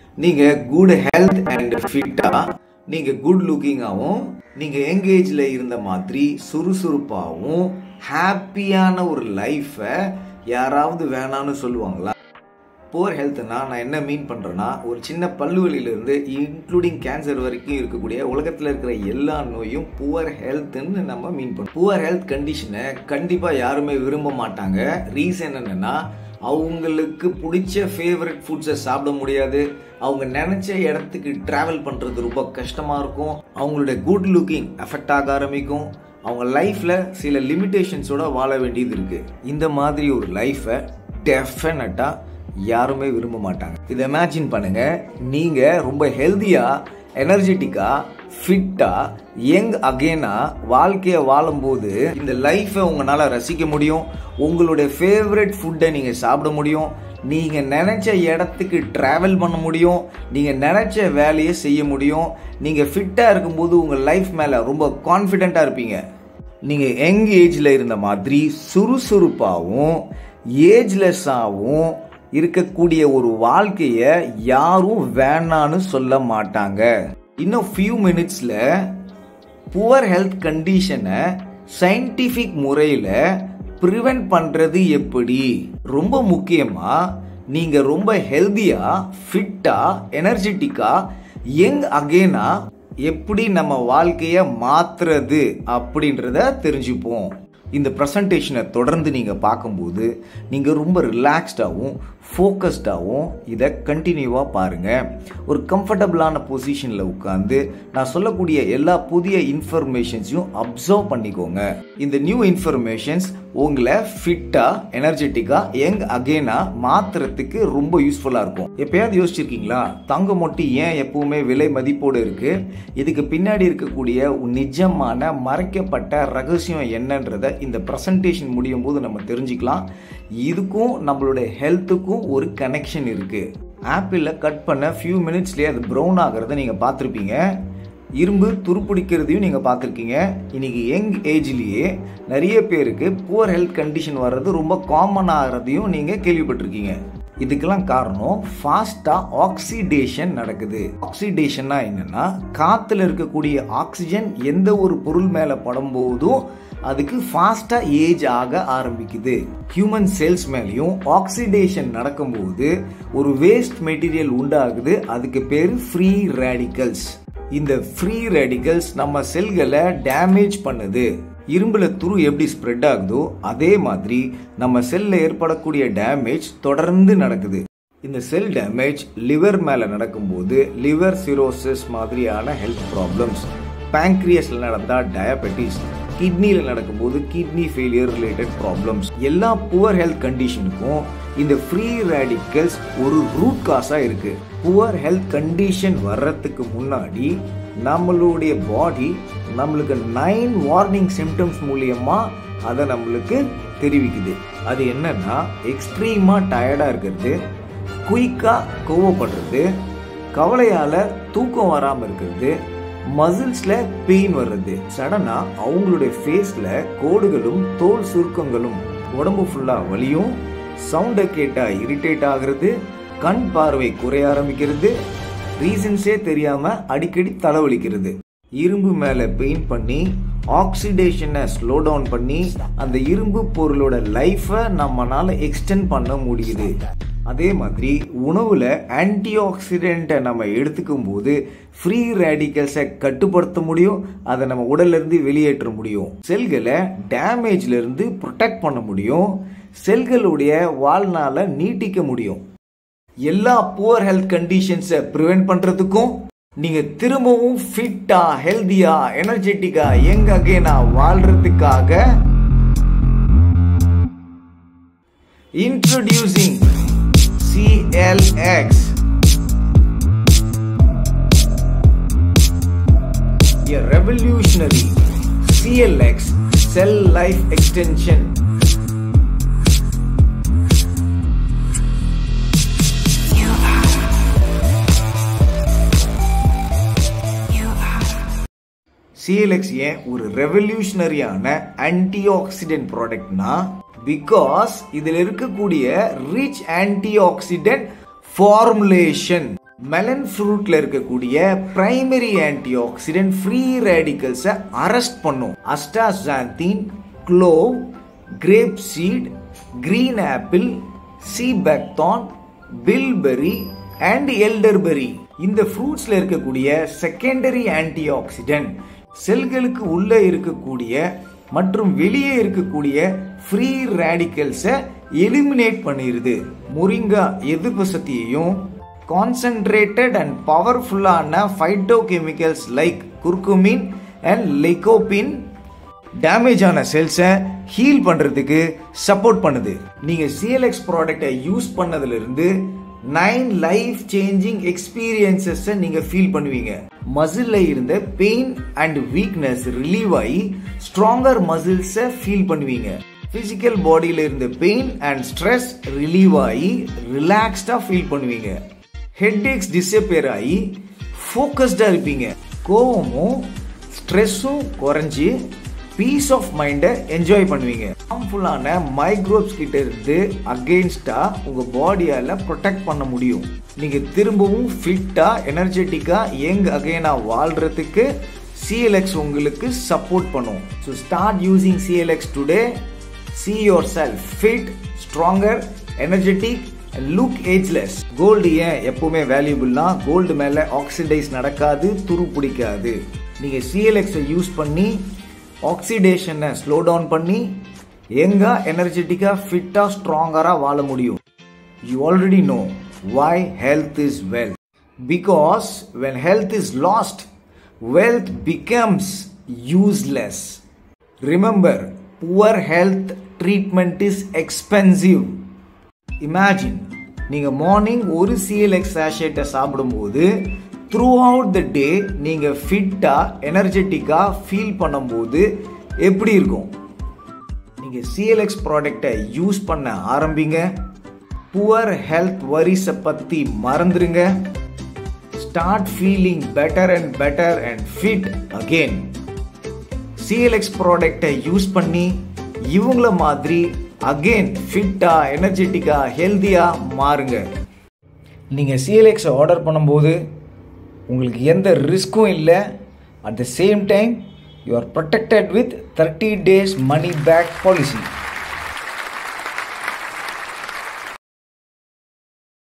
நீங்க good health and ஃபிட்டா நீங்க குட் லுக்கிங்காகவும் நீங்க எங்கேஜ்ல இருந்த மாதிரி சுறுசுறுப்பாகவும் ஹாப்பியான ஒரு லைஃபை யாராவது வேணாம்னு சொல்லுவாங்களா புவர் ஹெல்த்னா நான் என்ன மீன் பண்ணுறேன்னா ஒரு சின்ன பல்லுவலியிலிருந்து இன்க்ளூடிங் கேன்சர் வரைக்கும் இருக்கக்கூடிய உலகத்தில் இருக்கிற எல்லா நோயும் புவர் ஹெல்த்னு நம்ம மீன் பண்ணுறோம் புவர் ஹெல்த் கண்டிஷனை கண்டிப்பாக யாருமே விரும்ப மாட்டாங்க ரீசன் என்னென்னா அவங்களுக்கு பிடிச்ச ஃபேவரட் ஃபுட்ஸை சாப்பிட முடியாது அவங்க நினச்ச இடத்துக்கு ட்ராவல் பண்ணுறது ரொம்ப கஷ்டமாக இருக்கும் அவங்களுடைய குட் லுக்கிங் எஃபெக்ட் ஆக ஆரம்பிக்கும் அவங்க லைஃப்பில் சில லிமிட்டேஷன்ஸோட வாழ வேண்டியது இருக்குது இந்த மாதிரி ஒரு லைஃப்பை டெஃபினட்டாக யாருமே விரும்ப மாட்டாங்க இதை இமேஜின் பண்ணுங்க நீங்க ரொம்ப ஹெல்தியா எனர்ஜெட்டிக்கா ஃபிட்டா யங் அகேனா வாழ்க்கையை வாழும்போது இந்த லைஃப்பை உங்களால ரசிக்க முடியும் உங்களுடைய ஃபேவரட் ஃபுட்டை நீங்க சாப்பிட முடியும் நீங்க நினைச்ச இடத்துக்கு டிராவல் பண்ண முடியும் நீங்க நினைச்ச வேலையை செய்ய முடியும் நீங்க ஃபிட்டா இருக்கும்போது உங்க லைஃப் மேல ரொம்ப கான்ஃபிடென்ட்டா இருப்பீங்க நீங்க யங் ஏஜ்ல இருந்த மாதிரி சுறுசுறுப்பாகவும் ஏஜ்லெஸ்ஸாகவும் இருக்கக்கூடிய ஒரு வாழ்க்கைய யாரும் வேணான்னு சொல்ல மாட்டாங்க இன்னும் ஃபியூ மினிட்ஸ்ல புவர் ஹெல்த் கண்டிஷனை சயின்டிஃபிக் முறையில் ப்ரிவென்ட் பண்ணுறது எப்படி ரொம்ப முக்கியமா நீங்க ரொம்ப ஹெல்தியா ஃபிட்டா எனர்ஜெட்டிக்கா யங் அகேனா எப்படி நம்ம வாழ்க்கைய மாத்துறது அப்படின்றத தெரிஞ்சுப்போம் இந்த ப்ரெசன்டேஷனை தொடர்ந்து நீங்கள் பார்க்கும்போது நீங்கள் ரொம்ப ரிலாக்ஸ்டாகவும் ஃபோக்கஸ்டாகவும் இதை கண்டினியூவாக பாருங்கள் ஒரு கம்ஃபர்டபுளான பொசிஷனில் உட்காந்து நான் சொல்லக்கூடிய எல்லா புதிய இன்ஃபர்மேஷன்ஸையும் அப்சர்வ் பண்ணிக்கோங்க இந்த நியூ இன்ஃபர்மேஷன்ஸ் உங்களை ஃபிட்டாக எனர்ஜெட்டிக்காக யங் அகெயினாக மாற்றுறதுக்கு ரொம்ப யூஸ்ஃபுல்லாக இருக்கும் எப்பயாவது யோசிச்சிருக்கீங்களா தங்கம் மொட்டி ஏன் எப்பவுமே விலை மதிப்போடு இருக்குது இதுக்கு பின்னாடி இருக்கக்கூடிய நிஜமான மறைக்கப்பட்ட ரகசியம் என்னன்றதை இந்த ப்ரெசன்டேஷன் முடியும் போது நம்ம தெரிஞ்சுக்கலாம் இதுக்கும் நம்மளுடைய ஹெல்த்துக்கும் ஒரு கனெக்ஷன் இருக்குது ஆப்பிளில் கட் பண்ண ஃபியூ மினிட்ஸ்லேயே அது ப்ரௌன் ஆகிறத நீங்கள் பார்த்துருப்பீங்க இரும்பு துருப்பிடிக்கிறதையும் நீங்கள் பார்த்துருக்கீங்க இன்னைக்கு யங் ஏஜ்லேயே நிறைய பேருக்கு புவர் ஹெல்த் கண்டிஷன் வர்றது ரொம்ப காமன் ஆகிறதையும் நீங்கள் கேள்விப்பட்டிருக்கீங்க இதுக்கெல்லாம் காரணம் ஃபாஸ்ட்டாக ஆக்சிடேஷன் நடக்குது ஆக்சிடேஷன்னா என்னன்னா காற்றுல இருக்கக்கூடிய ஆக்சிஜன் எந்த ஒரு பொருள் மேலே படும்போதும் அதுக்கு ஃபாஸ்ட்டாக ஏஜ் ஆக ஆரம்பிக்குது ஹியூமன் செல்ஸ் மேலேயும் ஆக்சிடேஷன் நடக்கும்போது ஒரு வேஸ்ட் மெட்டீரியல் உண்டாகுது அதுக்கு பேர் ஃப்ரீ ரேடிக்கல்ஸ் இந்த ஃப்ரீ ரேடிக்கல்ஸ் நம்ம செல்களை டேமேஜ் பண்ணுது இரும்புல துரு எப்படி ஸ்ப்ரெட் ஆகுதோ அதே மாதிரி நம்ம செல்ல ஏற்படக்கூடிய டேமேஜ் தொடர்ந்து நடக்குது இந்த செல் டேமேஜ் லிவர் மேல நடக்கும்போது லிவர் சிரோசிஸ் மாதிரியான ஹெல்த் ப்ராப்ளம்ஸ் பேங்க்ரியஸ்ல நடந்தா டயபெட்டிஸ் கிட்னியில் நடக்கும்போது கிட்னி ஃபெயிலியர் ரிலேட்டட் ப்ராப்ளம்ஸ் எல்லா புவர் ஹெல்த் கண்டிஷனுக்கும் இந்த ஃப்ரீ ரேடிக்கல்ஸ் ஒரு ரூட் காஸாக இருக்கு புவர் ஹெல்த் கண்டிஷன் வர்றதுக்கு முன்னாடி நம்மளுடைய பாடி நம்மளுக்கு நைன் வார்னிங் சிம்டம்ஸ் மூலியமா அதை நம்மளுக்கு தெரிவிக்குது அது என்னன்னா எக்ஸ்ட்ரீமா டயர்டா இருக்கிறது குயிக்கா கோவப்படுறது கவலையால தூக்கம் வராம இருக்கிறது மசில்ஸ்ல பெயின் வர்றது சடனா அவங்களுடைய ஃபேஸ்ல கோடுகளும் தோல் சுருக்கங்களும் உடம்பு ஃபுல்லா வலியும் சவுண்டை கேட்டா இரிட்டேட் ஆகுறது கண் பார்வை குறைய ஆரம்பிக்கிறது ரீசன்ஸே தெரியாம அடிக்கடி தலைவலிக்கிறது இரும்பு மேல பெயிண்ட் பண்ணி ஆக்சிடேஷனை ஸ்லோ டவுன் பண்ணி அந்த இரும்பு பொருளோட லைஃபை நம்மனால எக்ஸ்டெண்ட் பண்ண முடியுது அதே மாதிரி உணவுல ஆன்டி ஆக்சிடென்ட்டை நம்ம எடுத்துக்கும் போது ஃப்ரீ ரேடிக்கல்ஸை கட்டுப்படுத்த முடியும் அதை நம்ம உடல்ல இருந்து வெளியேற்ற முடியும் செல்களை டேமேஜ்ல இருந்து ப்ரொடெக்ட் பண்ண முடியும் செல்களுடைய வாழ்நாளை நீட்டிக்க முடியும் எல்லா புவர் ஹெல்த் கண்டிஷன்ஸை ப்ரிவென்ட் பண்றதுக்கும் நீங்க திரும்பவும் ஃபிட்டா ஹெல்தியா எனர்ஜெட்டிக்கா எங்க அகேனா வாழ்றதுக்காக introducing CLX a revolutionary CLX cell life extension CLX ஏன் ஒரு ரெவல்யூஷனரியான ஆன்டி ஆக்சிடென்ட் ப்ராடக்ட்னா பிகாஸ் இதில் இருக்கக்கூடிய rich antioxidant formulation melon ஃப்ரூட்ல இருக்கக்கூடிய பிரைமரி ஆன்டி ஆக்சிடென்ட் ஃப்ரீ ரேடிக்கல்ஸை அரெஸ்ட் பண்ணும் astaxanthin clove grape seed green apple sea buckthorn bilberry and elderberry இந்த ஃப்ரூட்ஸ்ல இருக்கக்கூடிய செகண்டரி ஆன்டி ஆக்சிடென்ட் செல்களுக்கு உள்ள இருக்கக்கூடிய மற்றும் வெளியே இருக்கக்கூடிய ஃப்ரீ ரேடிக்கல்ஸை எலிமினேட் பண்ணிடுது முரிங்கா எதிர்ப்பு சக்தியையும் கான்சென்ட்ரேட்டட் அண்ட் பவர்ஃபுல்லான phytochemicals like curcumin and lycopene damage ஆன செல்ஸை ஹீல் பண்ணுறதுக்கு சப்போர்ட் பண்ணுது நீங்கள் சிஎல்எக்ஸ் ப்ராடக்டை யூஸ் பண்ணதுலேருந்து நைன் லைஃப் சேஞ்சிங் எக்ஸ்பீரியன்சஸை நீங்கள் ஃபீல் பண்ணுவீங்க மசிலில் இருந்த பெயின் அண்ட் வீக்னஸ் ரிலீவ் ஆகி ஸ்ட்ராங்கர் மசில்ஸை ஃபீல் பண்ணுவீங்க ஃபிசிக்கல் பாடியில் இருந்த பெயின் அண்ட் ஸ்ட்ரெஸ் ரிலீவ் ஆகி ரிலாக்ஸ்டாக ஃபீல் பண்ணுவீங்க ஹெட் ஏக்ஸ் டிஸப்பியர் ஆகி ஃபோக்கஸ்டாக இருப்பீங்க கோவமும் ஸ்ட்ரெஸ்ஸும் குறைஞ்சி பீஸ் ஆஃப் மைண்டை என்ஜாய் பண்ணுவீங்க ஹார்ம்ஃபுல்லான மைக்ரோப்ஸ் கிட்ட இருந்து அகெயின்ஸ்டாக உங்கள் பாடியால் ப்ரொடெக்ட் பண்ண முடியும் நீங்கள் திரும்பவும் ஃபிட்டாக எனர்ஜெட்டிக்காக யங் அகைனாக வாழ்கிறதுக்கு சிஎல்எக்ஸ் உங்களுக்கு சப்போர்ட் பண்ணும் so start using CLX today see yourself fit stronger energetic look ageless gold ஏன் எப்பவுமே வேல்யூபிள்னா கோல்டு மேலே ஆக்சிடைஸ் நடக்காது துரு பிடிக்காது நீங்கள் சிஎல்எக்ஸை யூஸ் பண்ணி ஆக்சிடேஷனை ஸ்லோ டவுன் பண்ணி எங்கே எனர்ஜெட்டிக்காக ஃபிட்டாக ஸ்ட்ராங்கராக வாழ முடியும் you already know why health is wealth because when health is lost wealth becomes useless remember poor health treatment is expensive imagine நீங்கள் மார்னிங் ஒரு சிஎல்எக்ஸ் சேஷேட்டை சாப்பிடும்போது த்ரூ அவுட் த டே நீங்கள் ஃபிட்டாக எனர்ஜெட்டிக்காக ஃபீல் பண்ணும்போது எப்படி இருக்கும் நீங்கள் சிஎல்எக்ஸ் ப்ராடக்டை யூஸ் பண்ண ஆரம்பிங்க புவர் ஹெல்த் வரிஸை பற்றி மறந்துடுங்க start feeling better and better and fit again CLX ப்ராடக்டை யூஸ் பண்ணி இவங்கள மாதிரி அகெயின் ஃபிட்டாக எனர்ஜெட்டிக்காக ஹெல்த்தியாக மாறுங்க நீங்கள் சிஎல்எக்ஸை ஆர்டர் பண்ணும்போது உங்களுக்கு எந்த ரிஸ்க்கும் இல்லை at the same time you are protected with thirty days money back policy